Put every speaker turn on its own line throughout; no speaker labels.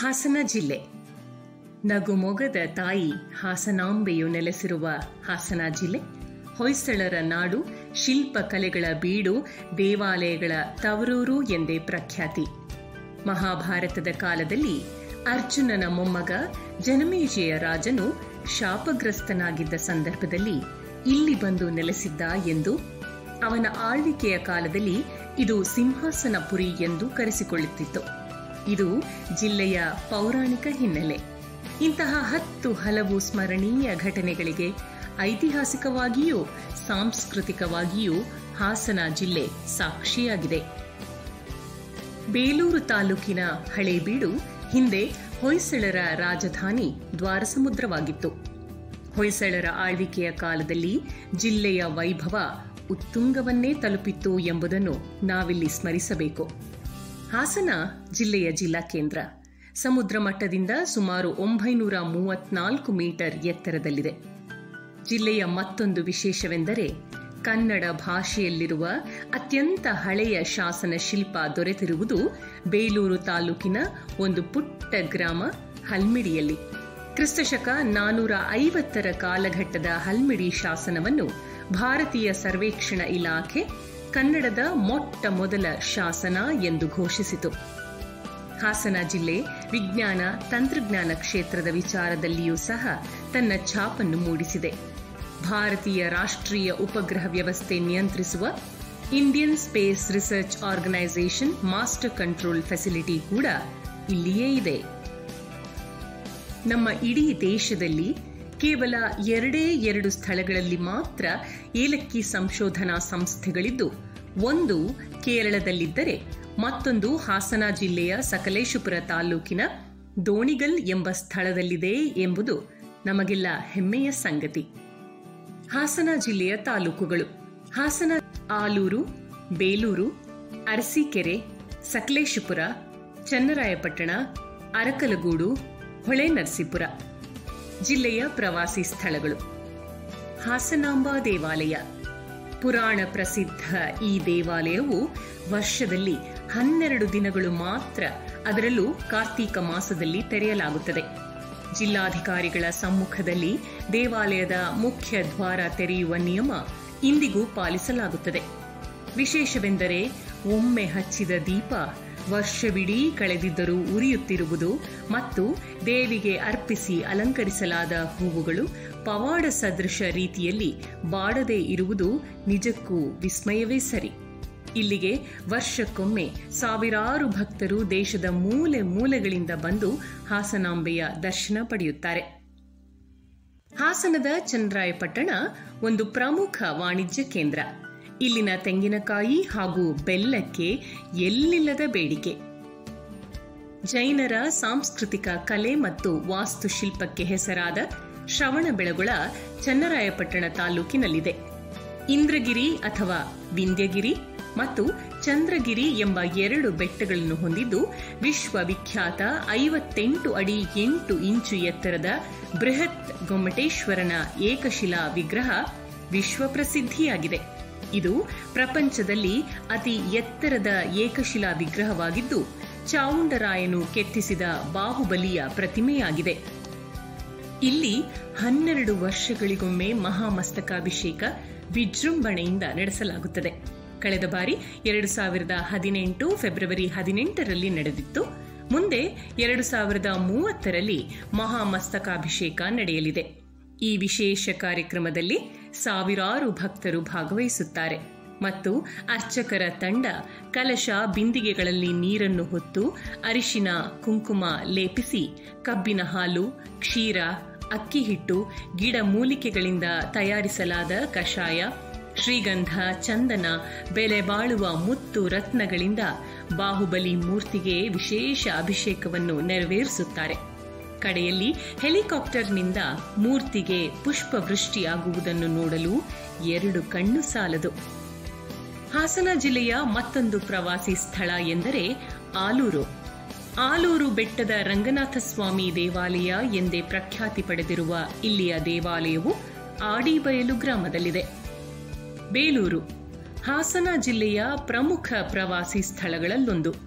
ಹಾಸನ ಜಿಲ್ಲೆ ನಗುಮೊಗದ ತಾಯಿ ಹಾಸನಾಂಬೆಯು ನೆಲೆಸಿರುವ ಹಾಸನ ಜಿಲ್ಲೆ ಹೊಯ್ಸಳರ ನಾಡು ಶಿಲ್ಪಕಲೆಗಳ ಬೀಡು ದೇವಾಲಯಗಳ ತವರೂರು ಎಂದೇ ಪ್ರಖ್ಯಾತಿ ಮಹಾಭಾರತದ ಕಾಲದಲ್ಲಿ ಅರ್ಜುನನ ಮೊಮ್ಮಗ ಜನಮೇಜಯ ರಾಜನು ಶಾಪಗ್ರಸ್ತನಾಗಿದ್ದ ಸಂದರ್ಭದಲ್ಲಿ ಇಲ್ಲಿ ಬಂದು ನೆಲೆಸಿದ್ದ ಎಂದು ಅವನ ಆಳ್ವಿಕೆಯ ಕಾಲದಲ್ಲಿ ಇದು ಸಿಂಹಾಸನಪುರಿ ಎಂದು ಕರೆಸಿಕೊಳ್ಳುತ್ತಿತ್ತು ಇದು ಜಿಲ್ಲೆಯ ಪೌರಾಣಿಕ ಹಿನ್ನೆಲೆ ಇಂತಹ ಹತ್ತು ಹಲವು ಸ್ಮರಣೀಯ ಘಟನೆಗಳಿಗೆ ಐತಿಹಾಸಿಕವಾಗಿಯೂ ಸಾಂಸ್ಕೃತಿಕವಾಗಿಯೂ ಹಾಸನ ಜಿಲ್ಲೆ ಸಾಕ್ಷಿಯಾಗಿದೆ ಬೇಲೂರು ತಾಲೂಕಿನ ಹಳೇಬೀಡು ಹಿಂದೆ ಹೊಯ್ಸಳರ ರಾಜಧಾನಿ ದ್ವಾರಸಮುದ್ರವಾಗಿತ್ತು ಹೊಯ್ಸಳರ ಆಳ್ವಿಕೆಯ ಕಾಲದಲ್ಲಿ ಜಿಲ್ಲೆಯ ವೈಭವ ಉತ್ತುಂಗವನ್ನೇ ತಲುಪಿತ್ತು ಎಂಬುದನ್ನು ನಾವಿಲ್ಲಿ ಸ್ಮರಿಸಬೇಕು ಹಾಸನ ಜಿಲ್ಲೆಯ ಜಿಲ್ಲಾ ಕೇಂದ್ರ ಸಮುದ್ರ ಮಟ್ಟದಿಂದ ಸುಮಾರು ಒಂಬೈನೂರ ಮೂವತ್ನಾಲ್ಕು ಮೀಟರ್ ಎತ್ತರದಲ್ಲಿದೆ ಜಿಲ್ಲೆಯ ಮತ್ತೊಂದು ವಿಶೇಷವೆಂದರೆ ಕನ್ನಡ ಭಾಷೆಯಲ್ಲಿರುವ ಅತ್ಯಂತ ಹಳೆಯ ಶಾಸನ ಶಿಲ್ಪ ದೊರೆತಿರುವುದು ಬೇಲೂರು ತಾಲೂಕಿನ ಒಂದು ಪುಟ್ಟ ಗ್ರಾಮ ಹಲ್ಮಿಡಿಯಲ್ಲಿ ಕ್ರಿಸ್ತಶಕ ನಾನೂರ ಐವತ್ತರ ಕಾಲಘಟ್ಟದ ಹಲ್ಮಿಡಿ ಶಾಸನವನ್ನು ಭಾರತೀಯ ಸರ್ವೇಕ್ಷಣ ಇಲಾಖೆ ಕನ್ನಡದ ಮೊಟ್ಟ ಮೊದಲ ಶಾಸನ ಎಂದು ಘೋಷಿಸಿತು ಹಾಸನ ಜಿಲ್ಲೆ ವಿಜ್ಞಾನ ತಂತ್ರಜ್ಞಾನ ಕ್ಷೇತ್ರದ ವಿಚಾರದಲ್ಲಿಯೂ ಸಹ ತನ್ನ ಛಾಪನ್ನು ಮೂಡಿಸಿದೆ ಭಾರತೀಯ ರಾಷ್ಟ್ರೀಯ ಉಪಗ್ರಹ ವ್ಯವಸ್ಥೆ ನಿಯಂತ್ರಿಸುವ Indian Space Research Organisation master control facility ಕೂಡ ಇಲ್ಲಿಯೇ ಇದೆ ನಮ್ಮ ಇಡೀ ದೇಶದಲ್ಲಿ ಕೇವಲ ಎರಡೇ ಎರಡು ಸ್ಥಳಗಳಲ್ಲಿ ಮಾತ್ರ ಏಲಕ್ಕಿ ಸಂಶೋಧನಾ ಸಂಸ್ಥೆಗಳಿದ್ದು ಒಂದು ಕೇರಳದಲ್ಲಿದ್ದರೆ ಮತ್ತೊಂದು ಹಾಸನ ಜಿಲ್ಲೆಯ ಸಕಲೇಶಪುರ ತಾಲೂಕಿನ ದೋಣಿಗಲ್ ಎಂಬ ಸ್ಥಳದಲ್ಲಿದೆ ಎಂಬುದು ನಮಗೆಲ್ಲ ಹೆಮ್ಮೆಯ ಸಂಗತಿ ಹಾಸನ ಜಿಲ್ಲೆಯ ತಾಲೂಕುಗಳು ಹಾಸನ ಆಲೂರು ಬೇಲೂರು ಅರಸೀಕೆರೆ ಸಕಲೇಶಪುರ ಚನ್ನರಾಯಪಟ್ಟಣ ಅರಕಲಗೂಡು ಹೊಳೆನರಸೀಪುರ ಜಿಲ್ಲೆಯ ಪ್ರವಾಸಿ ಸ್ಥಳಗಳು ಹಾಸನಾಂಬಾ ದೇವಾಲಯ ಪುರಾಣ ಪ್ರಸಿದ್ಧ ಈ ದೇವಾಲಯವು ವರ್ಷದಲ್ಲಿ ಹನ್ನೆರಡು ದಿನಗಳು ಮಾತ್ರ ಅದರಲ್ಲೂ ಕಾರ್ತೀಕ ಮಾಸದಲ್ಲಿ ತೆರೆಯಲಾಗುತ್ತದೆ ಜಿಲ್ಲಾಧಿಕಾರಿಗಳ ಸಮ್ಮುಖದಲ್ಲಿ ದೇವಾಲಯದ ಮುಖ್ಯ ದ್ವಾರ ತೆರೆಯುವ ನಿಯಮ ಇಂದಿಗೂ ಪಾಲಿಸಲಾಗುತ್ತದೆ ವಿಶೇಷವೆಂದರೆ ಒಮ್ಮೆ ಹಚ್ಚಿದ ದೀಪ ವರ್ಷವಿಡೀ ಕಳೆದಿದ್ದರೂ ಉರಿಯುತ್ತಿರುವುದು ಮತ್ತು ದೇವಿಗೆ ಅರ್ಪಿಸಿ ಅಲಂಕರಿಸಲಾದ ಹೂವುಗಳು ಪವಾಡ ಸದೃಶ ರೀತಿಯಲ್ಲಿ ಬಾಡದೇ ಇರುವುದು ನಿಜಕ್ಕೂ ವಿಸ್ಮಯವೇ ಸರಿ ಇಲ್ಲಿಗೆ ವರ್ಷಕ್ಕೊಮ್ಮೆ ಸಾವಿರಾರು ಭಕ್ತರು ದೇಶದ ಮೂಲೆ ಮೂಲೆಗಳಿಂದ ಬಂದು ಹಾಸನಾಂಬೆಯ ದರ್ಶನ ಪಡೆಯುತ್ತಾರೆ ಹಾಸನದ ಚಂದ್ರಾಯಪಟ್ಟಣ ಒಂದು ಪ್ರಮುಖ ವಾಣಿಜ್ಯ ಕೇಂದ್ರ ಇಲ್ಲಿನ ತೆಂಗಿನಕಾಯಿ ಹಾಗೂ ಬೆಲ್ಲಕ್ಕೆ ಎಲ್ಲಿಲ್ಲದ ಬೇಡಿಕೆ ಜೈನರ ಸಾಂಸ್ಕೃತಿಕ ಕಲೆ ಮತ್ತು ವಾಸ್ತುಶಿಲ್ಪಕ್ಕೆ ಹೆಸರಾದ ಶ್ರವಣಬೆಳಗೊಳ ಚನ್ನರಾಯಪಟ್ಟಣ ತಾಲೂಕಿನಲ್ಲಿದೆ ಇಂದ್ರಗಿರಿ ಅಥವಾ ವಿಂಧ್ಯಗಿರಿ ಮತ್ತು ಚಂದ್ರಗಿರಿ ಎಂಬ ಎರಡು ಬೆಟ್ಟಗಳನ್ನು ಹೊಂದಿದ್ದು ವಿಶ್ವವಿಖ್ಯಾತ ಐವತ್ತೆಂಟು ಅಡಿ ಎಂಟು ಇಂಚು ಎತ್ತರದ ಬೃಹತ್ ಗೊಮ್ಮಟೇಶ್ವರನ ಏಕಶಿಲಾ ವಿಗ್ರಹ ವಿಶ್ವಪ್ರಸಿದ್ಧಿಯಾಗಿದೆ ಇದು ಪ್ರಪಂಚದಲ್ಲಿ ಅತಿ ಎತ್ತರದ ಏಕಶಿಲಾ ವಿಗ್ರಹವಾಗಿದ್ದು ಚಾವುಂಡರಾಯನು ಕೆತ್ತಿಸಿದ ಬಾಹುಬಲಿಯ ಪ್ರತಿಮೆಯಾಗಿದೆ ಇಲ್ಲಿ ಹನ್ನೆರಡು ವರ್ಷಗಳಿಗೊಮ್ಮೆ ಮಹಾಮಸ್ತಕಾಭಿಷೇಕ ವಿಜೃಂಭಣೆಯಿಂದ ನಡೆಸಲಾಗುತ್ತದೆ ಕಳೆದ ಬಾರಿ ಎರಡು ಸಾವಿರದ ಹದಿನೆಂಟು ಫೆಬ್ರವರಿ ಹದಿನೆಂಟರಲ್ಲಿ ನಡೆದಿತ್ತು ಮುಂದೆ ಎರಡು ಸಾವಿರದ ಮೂವತ್ತರಲ್ಲಿ ಮಹಾಮಸ್ತಕಾಭಿಷೇಕ ನಡೆಯಲಿದೆ ಈ ವಿಶೇಷ ಕಾರ್ಯಕ್ರಮದಲ್ಲಿ ಸಾವಿರಾರು ಭಕ್ತರು ಭಾಗವಹಿಸುತ್ತಾರೆ ಮತ್ತು ಅರ್ಚಕರ ತಂಡ ಕಲಶ ಬಿಂದಿಗೆಗಳಲ್ಲಿ ನೀರನ್ನು ಹೊತ್ತು ಅರಿಶಿನ ಕುಂಕುಮ ಲೇಪಿಸಿ ಕಬ್ಬಿನ ಹಾಲು ಕ್ಷೀರ ಅಕ್ಕಿ ಹಿಟ್ಟು ಗಿಡಮೂಲಿಕೆಗಳಿಂದ ತಯಾರಿಸಲಾದ ಕಷಾಯ ಶ್ರೀಗಂಧ ಚಂದನ ಬೆಲೆ ಬಾಳುವ ಮುತ್ತು ರತ್ನಗಳಿಂದ ಬಾಹುಬಲಿ ಮೂರ್ತಿಗೆ ವಿಶೇಷ ಅಭಿಷೇಕವನ್ನು ನೆರವೇರಿಸುತ್ತಾರೆ ಕಡೆಯಲ್ಲಿ ಹೆಲಿಕಾಪ್ಟರ್ನಿಂದ ಮೂರ್ತಿಗೆ ಪುಷ್ಪವೃಷ್ಟಿಯಾಗುವುದನ್ನು ನೋಡಲು ಎರಡು ಕಣ್ಣು ಸಾಲದು ಹಾಸನ ಜಿಲ್ಲೆಯ ಮತ್ತೊಂದು ಪ್ರವಾಸಿ ಸ್ಥಳ ಎಂದರೆ ಆಲೂರು ಆಲೂರು ಬೆಟ್ಟದ ರಂಗನಾಥಸ್ವಾಮಿ ದೇವಾಲಯ ಎಂದೇ ಪ್ರಖ್ಯಾತಿ ಪಡೆದಿರುವ ಇಲ್ಲಿಯ ದೇವಾಲಯವು ಆಡಿಬಯಲು ಗ್ರಾಮದಲ್ಲಿದೆ ಬೇಲೂರು ಹಾಸನ ಜಿಲ್ಲೆಯ ಪ್ರಮುಖ ಪ್ರವಾಸಿ ಸ್ಥಳಗಳಲ್ಲೊಂದು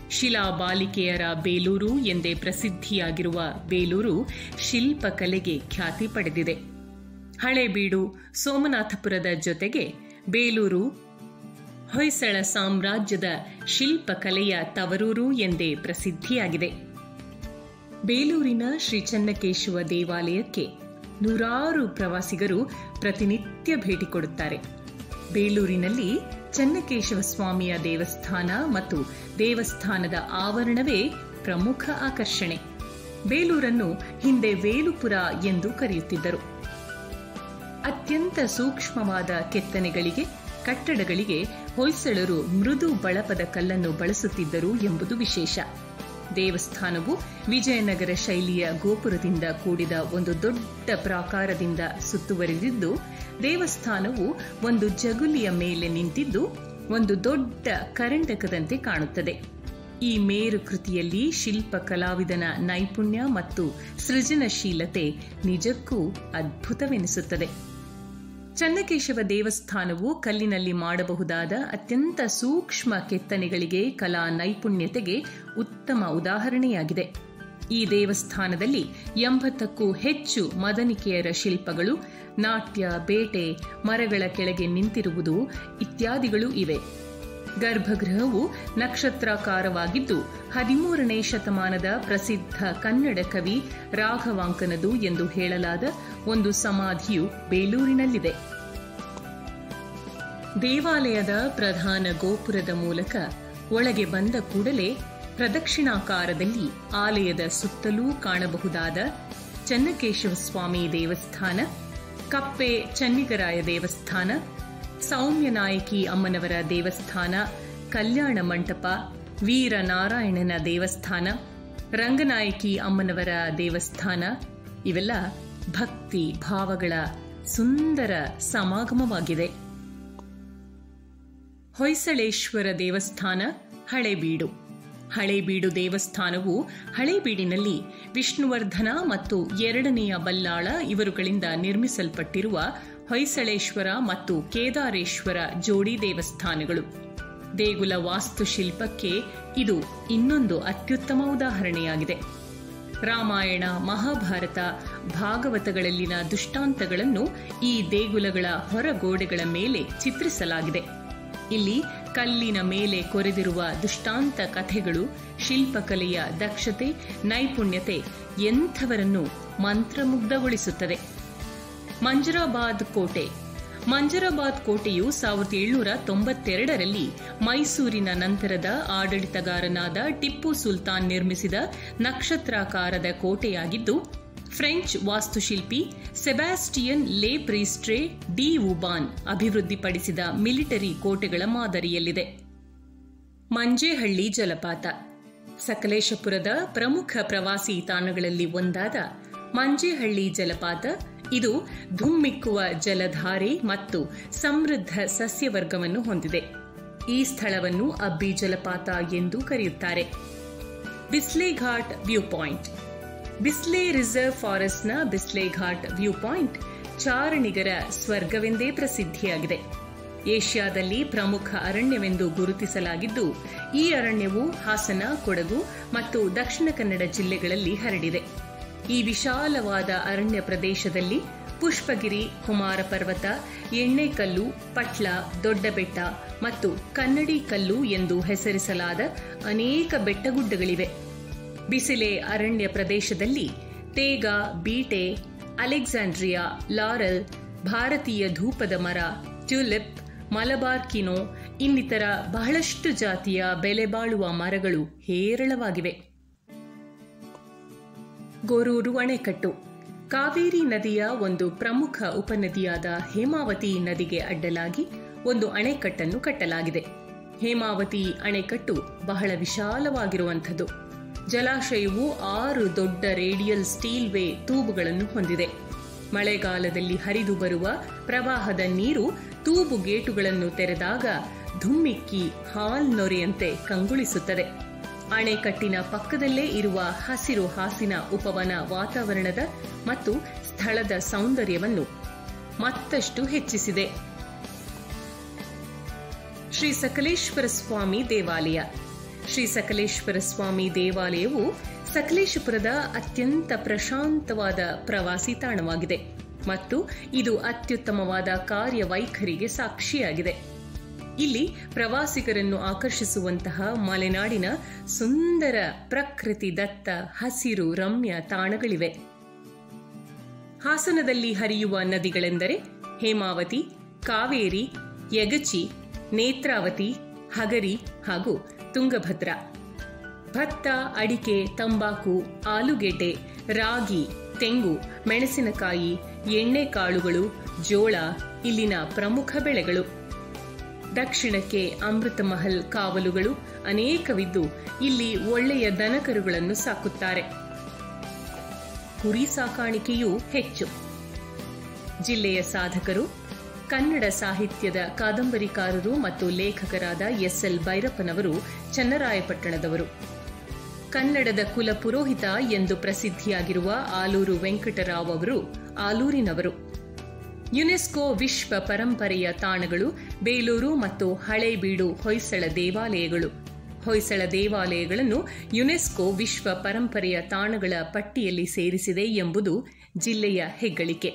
ಶಿಲಾ ಬಾಲಿಕೆಯರ ಬೇಲೂರು ಎಂದೇ ಪ್ರಸಿದ್ಧಿಯಾಗಿರುವ ಬೇಲೂರು ಶಿಲ್ಪಕಲೆಗೆ ಖ್ಯಾತಿ ಪಡೆದಿದೆ ಹಳೇಬೀಡು ಸೋಮನಾಥಪುರದ ಜೊತೆಗೆ ಬೇಲೂರು ಹೊಯ್ಸಳ ಸಾಮ್ರಾಜ್ಯದ ಶಿಲ್ಪಕಲೆಯ ತವರೂರು ಎಂದೇ ಪ್ರಸಿದ್ಧಿಯಾಗಿದೆ ಬೇಲೂರಿನ ಶ್ರೀ ಚನ್ನಕೇಶವ ದೇವಾಲಯಕ್ಕೆ ನೂರಾರು ಪ್ರವಾಸಿಗರು ಪ್ರತಿನಿತ್ಯ ಭೇಟಿ ಕೊಡುತ್ತಾರೆ ಬೇಲೂರಿನಲ್ಲಿ ಚನ್ನಕೇಶವ ಸ್ವಾಮಿಯ ದೇವಸ್ಥಾನ ಮತ್ತು ದೇವಸ್ಥಾನದ ಆವರಣವೇ ಪ್ರಮುಖ ಆಕರ್ಷಣೆ ಬೇಲೂರನ್ನು ಹಿಂದೆ ವೇಲುಪುರ ಎಂದು ಕರೆಯುತ್ತಿದ್ದರು ಅತ್ಯಂತ ಸೂಕ್ಷ್ಮವಾದ ಕೆತ್ತನೆಗಳಿಗೆ ಕಟ್ಟಡಗಳಿಗೆ ಹೊಯ್ಸಳರು ಮೃದು ಬಳಪದ ಕಲ್ಲನ್ನು ಬಳಸುತ್ತಿದ್ದರು ಎಂಬುದು ವಿಶೇಷ ದೇವಸ್ಥಾನವು ವಿಜಯನಗರ ಶೈಲಿಯ ಗೋಪುರದಿಂದ ಕೂಡಿದ ಒಂದು ದೊಡ್ಡ ಪ್ರಾಕಾರದಿಂದ ಸುತ್ತುವರಿದಿದ್ದು ದೇವಸ್ಥಾನವು ಒಂದು ಜಗುಲಿಯ ಮೇಲೆ ನಿಂತಿದ್ದು ಒಂದು ದೊಡ್ಡ ಕರಂಡಕದಂತೆ ಕಾಣುತ್ತದೆ ಈ ಮೇರು ಕೃತಿಯಲ್ಲಿ ಶಿಲ್ಪ ಕಲಾವಿದನ ನೈಪುಣ್ಯ ಮತ್ತು ಸೃಜನಶೀಲತೆ ನಿಜಕ್ಕೂ ಅದ್ಭುತವೆನಿಸುತ್ತದೆ ಚನ್ನಕೇಶವ ದೇವಸ್ಥಾನವು ಕಲ್ಲಿನಲ್ಲಿ ಮಾಡಬಹುದಾದ ಅತ್ಯಂತ ಸೂಕ್ಷ್ಮ ಕೆತ್ತನೆಗಳಿಗೆ ಕಲಾ ನೈಪುಣ್ಯತೆಗೆ ಉತ್ತಮ ಉದಾಹರಣೆಯಾಗಿದೆ ಈ ದೇವಸ್ಥಾನದಲ್ಲಿ ಎಂಬತ್ತಕ್ಕೂ ಹೆಚ್ಚು ಮದನಿಕೆಯರ ಶಿಲ್ಪಗಳು ನಾಟ್ಯ ಬೇಟೆ ಮರಗಳ ಕೆಳಗೆ ನಿಂತಿರುವುದು ಇತ್ಯಾದಿಗಳು ಇವೆ ಗರ್ಭಗೃಹವು ನಕ್ಷತ್ರಾಕಾರವಾಗಿದ್ದು ಹದಿಮೂರನೇ ಶತಮಾನದ ಪ್ರಸಿದ್ಧ ಕನ್ನಡ ಕವಿ ರಾಘವಾಂಕನದು ಎಂದು ಹೇಳಲಾದ ಒಂದು ಸಮಾಧಿಯು ಬೇಲೂರಿನಲ್ಲಿದೆ ದೇವಾಲಯದ ಪ್ರಧಾನ ಗೋಪುರದ ಮೂಲಕ ಒಳಗೆ ಬಂದ ಕೂಡಲೇ ಪ್ರದಕ್ಷಿಣಾಕಾರದಲ್ಲಿ ಆಲಯದ ಸುತ್ತಲೂ ಕಾಣಬಹುದಾದ ಚನ್ನಕೇಶವ ಸ್ವಾಮಿ ದೇವಸ್ಥಾನ ಕಪ್ಪೆ ಚನ್ನಿಗರಾಯ ದೇವಸ್ಥಾನ ಸೌಮ್ಯನಾಯಕಿ ಅಮ್ಮನವರ ದೇವಸ್ಥಾನ ಕಲ್ಯಾಣ ಮಂಟಪ ವೀರನಾರಾಯಣನ ದೇವಸ್ಥಾನ ರಂಗನಾಯಕಿ ಅಮ್ಮನವರ ದೇವಸ್ಥಾನ ಇವೆಲ್ಲ ಭಕ್ತಿ ಭಾವಗಳ ಸುಂದರ ಸಮಾಗಮವಾಗಿದೆ ಹೊಯ್ಸಳೇಶ್ವರ ದೇವಸ್ಥಾನ ಹಳೇಬೀಡು ಹಳೇಬೀಡು ದೇವಸ್ಥಾನವು ಹಳೇಬೀಡಿನಲ್ಲಿ ವಿಷ್ಣುವರ್ಧನ ಮತ್ತು ಎರಡನೆಯ ಬಲ್ಲಾಳ ಇವರುಗಳಿಂದ ನಿರ್ಮಿಸಲ್ಪಟ್ಟಿರುವ ಹೊಯ್ಸಳೇಶ್ವರ ಮತ್ತು ಕೇದಾರೇಶ್ವರ ಜೋಡಿ ದೇವಸ್ಥಾನಗಳು ದೇಗುಲ ವಾಸ್ತುಶಿಲ್ಪಕ್ಕೆ ಇದು ಇನ್ನೊಂದು ಅತ್ಯುತ್ತಮ ಉದಾಹರಣೆಯಾಗಿದೆ ರಾಮಾಯಣ ಮಹಾಭಾರತ ಭಾಗವತಗಳಲ್ಲಿನ ದುಷ್ಟಾಂತಗಳನ್ನು ಈ ದೇಗುಲಗಳ ಹೊರಗೋಡೆಗಳ ಮೇಲೆ ಚಿತ್ರಿಸಲಾಗಿದೆ ಇಲ್ಲಿ ಕಲ್ಲಿನ ಮೇಲೆ ಕೊರೆದಿರುವ ದುಷ್ಟಾಂತ ಕಥೆಗಳು ಶಿಲ್ಪಕಲೆಯ ದಕ್ಷತೆ ನೈಪುಣ್ಯತೆ ಎಂಥವರನ್ನು ಮಂತ್ರಮುಗ್ಧಗೊಳಿಸುತ್ತದೆ ಮಂಜರಾಬಾದ್ ಕೋಟೆ ಮಂಜರಾಬಾದ್ ಕೋಟೆಯು ಸಾವಿರದ ಏಳುನೂರ ತೊಂಬತ್ತೆರಡರಲ್ಲಿ ಮೈಸೂರಿನ ನಂತರದ ಆಡಳಿತಗಾರನಾದ ಟಿಪ್ಪು ಸುಲ್ತಾನ್ ನಿರ್ಮಿಸಿದ ನಕ್ಷತ್ರಾಕಾರದ ಕೋಟೆಯಾಗಿದ್ದು ಫ್ರೆಂಚ್ ವಾಸ್ತುಶಿಲ್ಪಿ ಸೆಬಾಸ್ಟಿಯನ್ ಲೇ ಪ್ರೀಸ್ಟ್ರೇ ಡಿ ವುಬಾನ್ ಅಭಿವೃದ್ಧಿಪಡಿಸಿದ ಮಿಲಿಟರಿ ಕೋಟೆಗಳ ಮಾದರಿಯಲ್ಲಿದೆ ಮಂಜೇಹಳ್ಳಿ ಜಲಪಾತ ಸಕಲೇಶಪುರದ ಪ್ರಮುಖ ಪ್ರವಾಸಿ ತಾಣಗಳಲ್ಲಿ ಒಂದಾದ ಮಂಜೇಹಳ್ಳಿ ಜಲಪಾತ ಇದು ಧುಮ್ಮಿಕ್ಕುವ ಜಲಧಾರೆ ಮತ್ತು ಸಮೃದ್ಧ ಸಸ್ಯವರ್ಗವನ್ನು ಹೊಂದಿದೆ ಈ ಸ್ಥಳವನ್ನು ಅಬ್ಬಿ ಜಲಪಾತ ಎಂದು ಕರೆಯುತ್ತಾರೆ Bisle ghat view point Bisle reserve ಫಾರೆಸ್ಟ್ನ ಬಿಸ್ಲೆ ಘಾಟ್ ವ್ಯೂ ಪಾಯಿಂಟ್ ಚಾರಣಿಗರ ಸ್ವರ್ಗವೆಂದೇ ಪ್ರಸಿದ್ಧಿಯಾಗಿದೆ ಏಷ್ಯಾದಲ್ಲಿ ಪ್ರಮುಖ ಅರಣ್ಯವೆಂದು ಗುರುತಿಸಲಾಗಿದ್ದು ಈ ಅರಣ್ಯವು ಹಾಸನ ಕೊಡಗು ಮತ್ತು ದಕ್ಷಿಣ ಕನ್ನಡ ಜಿಲ್ಲೆಗಳಲ್ಲಿ ಹರಡಿದೆ ಈ ವಿಶಾಲವಾದ ಅರಣ್ಯ ಪ್ರದೇಶದಲ್ಲಿ ಪುಷ್ಪಗಿರಿ ಕುಮಾರ ಪರ್ವತ ಎಣ್ಣೆಕಲ್ಲು ಪಟ್ಲ ದೊಡ್ಡಬೆಟ್ಟ ಮತ್ತು ಕನ್ನಡಿ ಕಲ್ಲು ಎಂದು ಹೆಸರಿಸಲಾದ ಅನೇಕ ಬೆಟ್ಟಗುಡ್ಡಗಳಿವೆ ಬಿಸಿಲೆ ಅರಣ್ಯ ಪ್ರದೇಶದಲ್ಲಿ ತೇಗ ಬೀಟೆ ಅಲೆಕ್ಸಾಂಡ್ರಿಯಾ ಲಾರಲ್ ಭಾರತೀಯ ಧೂಪದ ಮರ ಟ್ಯೂಲಿಪ್ ಮಲಬಾರ್ ಕಿನೋ ಇನ್ನಿತರ ಬಹಳಷ್ಟು ಜಾತಿಯ ಬೆಲೆಬಾಳುವ ಮರಗಳು ಹೇರಳವಾಗಿವೆ ಗೊರೂರು ಅಣೆಕಟ್ಟು ಕಾವೇರಿ ನದಿಯ ಒಂದು ಪ್ರಮುಖ ಉಪನದಿಯಾದ ಹೇಮಾವತಿ ನದಿಗೆ ಅಡ್ಡಲಾಗಿ ಒಂದು ಅಣೆಕಟ್ಟನ್ನು ಕಟ್ಟಲಾಗಿದೆ ಹೇಮಾವತಿ ಅಣೆಕಟ್ಟು ಬಹಳ ವಿಶಾಲವಾಗಿರುವಂಥದ್ದು ಜಲಾಶಯವು ಆರು ದೊಡ್ಡ ರೇಡಿಯಲ್ ಸ್ಟೀಲ್ ವೇ ತೂಬುಗಳನ್ನು ಹೊಂದಿದೆ ಮಳೆಗಾಲದಲ್ಲಿ ಹರಿದು ಬರುವ ಪ್ರವಾಹದ ನೀರು ತೂಬು ಗೇಟುಗಳನ್ನು ತೆರೆದಾಗ ಧುಮ್ಮಿಕ್ಕಿ ಹಾಲ್ ನೊರೆಯಂತೆ ಕಂಗೊಳಿಸುತ್ತದೆ ಅಣೆಕಟ್ಟಿನ ಪಕ್ಕದಲ್ಲೇ ಇರುವ ಹಸಿರು ಹಾಸಿನ ಉಪವನ ವಾತಾವರಣದ ಮತ್ತು ಸ್ಥಳದ ಸೌಂದರ್ಯವನ್ನು ಮತ್ತಷ್ಟು ಹೆಚ್ಚಿಸಿದೆ ಶ್ರೀ ಸಕಲೇಶ್ವರ ಸ್ವಾಮಿ ದೇವಾಲಯ ಶ್ರೀ ಸಕಲೇಶ್ವರ ಸ್ವಾಮಿ ದೇವಾಲಯವು ಸಕಲೇಶಪುರದ ಅತ್ಯಂತ ಪ್ರಶಾಂತವಾದ ಪ್ರವಾಸಿ ತಾಣವಾಗಿದೆ ಮತ್ತು ಇದು ಅತ್ಯುತ್ತಮವಾದ ಕಾರ್ಯವೈಖರಿಗೆ ಸಾಕ್ಷಿಯಾಗಿದೆ ಇಲ್ಲಿ ಪ್ರವಾಸಿಗರನ್ನು ಆಕರ್ಷಿಸುವಂತಹ ಮಲೆನಾಡಿನ ಸುಂದರ ಪ್ರಕೃತಿ ದತ್ತ ಹಸಿರು ರಮ್ಯ ತಾಣಗಳಿವೆ ಹಾಸನದಲ್ಲಿ ಹರಿಯುವ ನದಿಗಳೆಂದರೆ ಹೇಮಾವತಿ ಕಾವೇರಿ ಯಗಚಿ ನೇತ್ರಾವತಿ ಹಗರಿ ಹಾಗೂ ತುಂಗಭದ್ರಾ ಭತ್ತ ಅಡಿಕೆ ತಂಬಾಕು ಆಲೂಗೆಡ್ಡೆ ರಾಗಿ ತೆಂಗು ಮೆಣಸಿನಕಾಯಿ ಎಣ್ಣೆಕಾಳುಗಳು ಜೋಳ ಇಲ್ಲಿನ ಪ್ರಮುಖ ಬೆಳೆಗಳು ದಕ್ಷಿಣಕ್ಕೆ ಅಮೃತ ಮಹಲ್ ಕಾವಲುಗಳು ಅನೇಕವಿದ್ದು ಇಲ್ಲಿ ಒಳ್ಳೆಯ ದನಕರುಗಳನ್ನು ಸಾಕುತ್ತಾರೆ ಕುರಿ ಸಾಕಾಣಿಕೆಯೂ ಹೆಚ್ಚು ಜಿಲ್ಲೆಯ ಸಾಧಕರು ಕನ್ನಡ ಸಾಹಿತ್ಯದ ಕಾದಂಬರಿಕಾರರು ಮತ್ತು ಲೇಖಕರಾದ ಎಸ್ಎಲ್ ಭೈರಪ್ಪನವರು ಚನ್ನರಾಯಪಟ್ಟಣದವರು ಕನ್ನಡದ ಕುಲ ಪುರೋಹಿತ ಎಂದು ಪ್ರಸಿದ್ಧಿಯಾಗಿರುವ ಆಲೂರು ವೆಂಕಟರಾವ್ ಅವರು ಆಲೂರಿನವರು ಯುನೆಸ್ಕೋ ವಿಶ್ವ ಪರಂಪರೆಯ ತಾಣಗಳು ಬೇಲೂರು ಮತ್ತು ಹಳೇಬೀಡು ಹೊಯ್ಸಳ ದೇವಾಲಯಗಳು ಹೊಯ್ಸಳ ದೇವಾಲಯಗಳನ್ನು ಯುನೆಸ್ಕೋ ವಿಶ್ವ ಪರಂಪರೆಯ ತಾಣಗಳ ಪಟ್ಟಿಯಲ್ಲಿ ಸೇರಿಸಿದೆ ಎಂಬುದು ಜಿಲ್ಲೆಯ ಹೆಗ್ಗಳಿಕೆ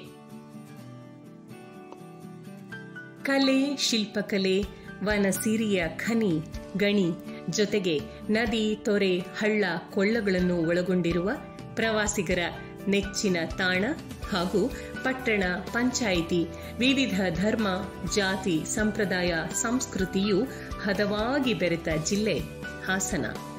ಕಲೆ ಶಿಲ್ಪಕಲೆ ವನಸಿರಿಯ ಖನಿ ಗಣಿ ಜೊತೆಗೆ ನದಿ ತೊರೆ ಹಳ್ಳ ಕೊಳ್ಳಗಳನ್ನು ಒಳಗೊಂಡಿರುವ ಪ್ರವಾಸಿಗರ ನೆಚ್ಚಿನ ತಾಣ ಹಾಗೂ ಪಟ್ಟಣ ಪಂಚಾಯಿತಿ ವಿವಿಧ ಧರ್ಮ ಜಾತಿ ಸಂಪ್ರದಾಯ ಸಂಸ್ಕೃತಿಯು ಹದವಾಗಿ ಬೆರೆತ ಜಿಲ್ಲೆ ಹಾಸನ